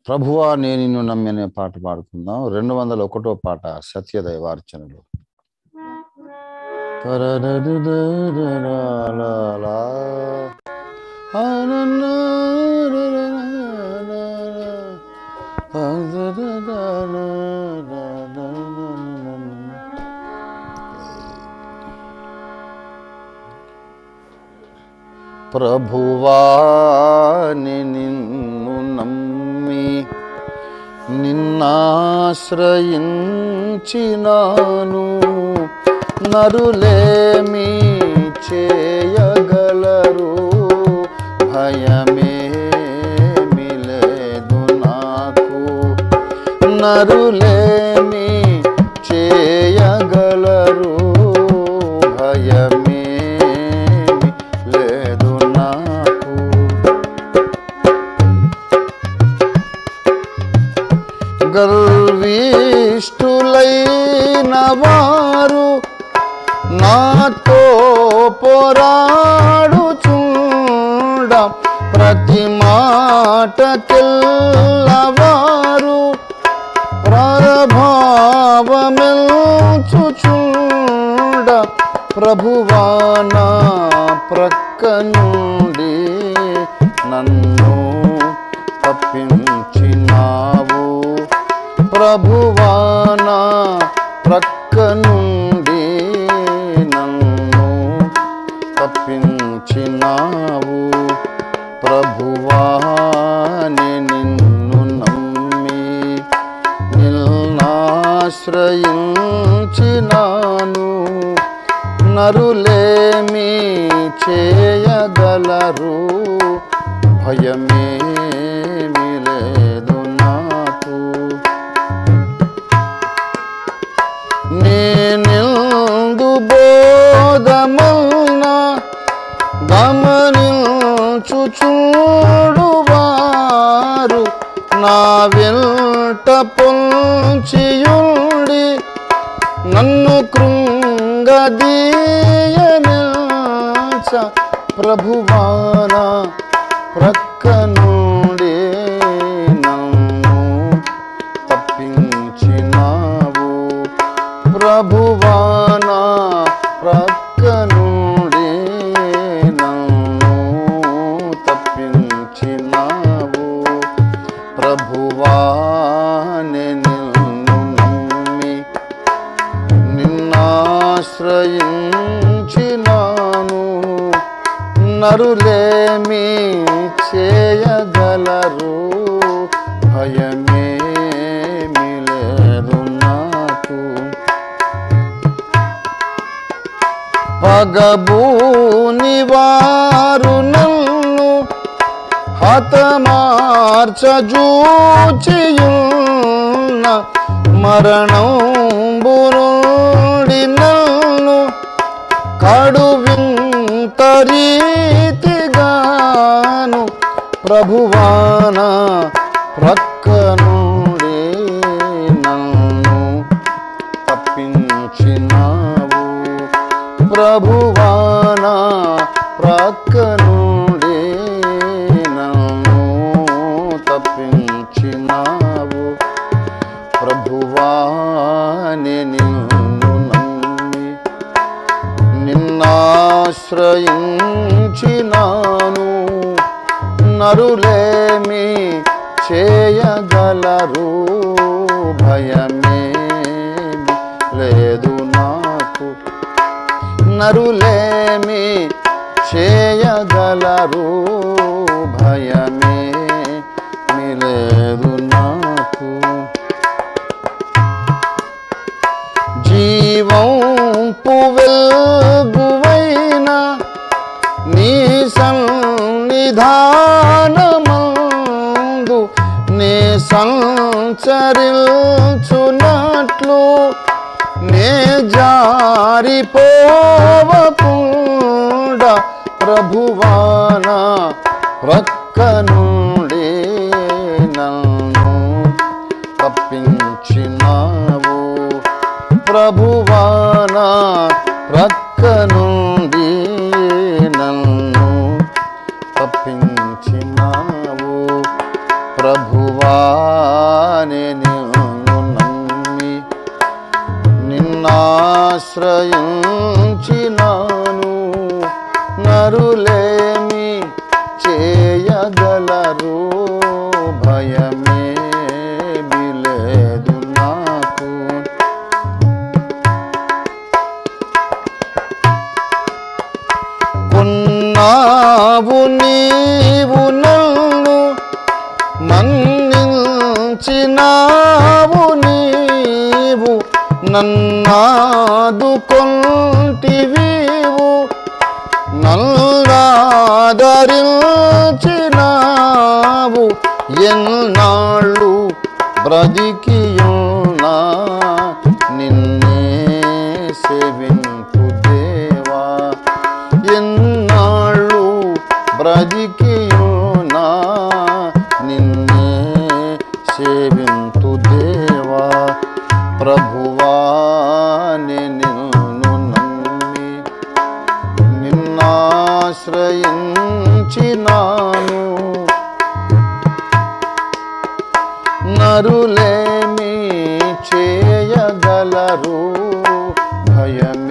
ప్రభువా నేను నిన్ను నమ్మి అనే పాట పాడుకుందాం రెండు వందల ఒకటో పాట సత్యదైవార్చనలు ప్రభువాని నిన్ను నమ్మి నిన్నాశ్రయించినాను నరులేమి చేయగలరు భయమేమి లేదు నాకు నరులేమి చేయగలరు భయమేమి లేదు నాకు గర్విష్ఠులైన వారు నాతో పోరాడుచుండ ప్రతి మాట తెల్లవారు ప్రభావమెల్చుచుండ ప్రభువానా ప్రక్క నుండి నన్ను తప్పించినావు ప్రభువానా ప్రక్క నుండి నన్ను తప్పించినావు ప్రభువాని నిన్ను నమ్మి నిల్నాశ్రయించినాను నరులేమి చేయగలరు భయమేమి లేదు నాకు నేనెందు బోధమల్న గమనించు చూడువారు నా వెంట పొంచియుండి నన్ను కృంగదీయనిల్చ ప్రభువానా ప్రక్క నుండి నన్ను తప్పించినావు ప్రభువానా ప్రక్క నుండి నన్ను తప్పించినావు ప్రభువాని నిన్ను నమ్మి నిన్నాశ్రయించినాను నరులేమి చేయగలరు భయమేమి లేదు నాకు పగబూని వారు నన్ను హతమార్చజూచియున్న మరణం బురుడి నన్ను కడు వింత రీతిగాను ప్రభువాన ప్రక్క నుండి నన్ను తప్పించినావు ప్రభువాన ప్రక్క నుండి నన్ను తప్పించినావు ప్రభువాని నిన్ను నమ్మి నిన్నాశ్రయించినాను నరులేమి చేయగలరు భయమేమి లేదు నాకు నరులేమి చేయగలరు భయమే లేదు నాకు జీవం పువెల్గువైన నీ సన్నిధానమందు నే సంచరించున్నట్లు నే జారిపోవకుండా ప్రభువానా ప్రక్క నుండి నన్ను తప్పించినావు ప్రభువానా ప్రక్క నుండి నన్ను తప్పించినావు ప్రభువా ప్రభువానే నిన్ను నమ్మి నిన్నాశ్రయించినాను నరులేమి చేయగలరు భయమే బిలేదు నాకు కొన్నావు నీవు నన్ను మన్నించినావు నీవు నన్నాదుకొంటివీవు నల్లాదరించినావు ఎన్నాళ్ళు బ్రతికియున్నా నిన్నే సేవింపు దేవా ఎన్నాళ్ళు బ్రతికియునా నిన్నే సేవింతు దేవా ప్రభువాని నిన్ను నమ్మి నిన్నాశ్రయించినాను నరులేమి చేయగలరు భయం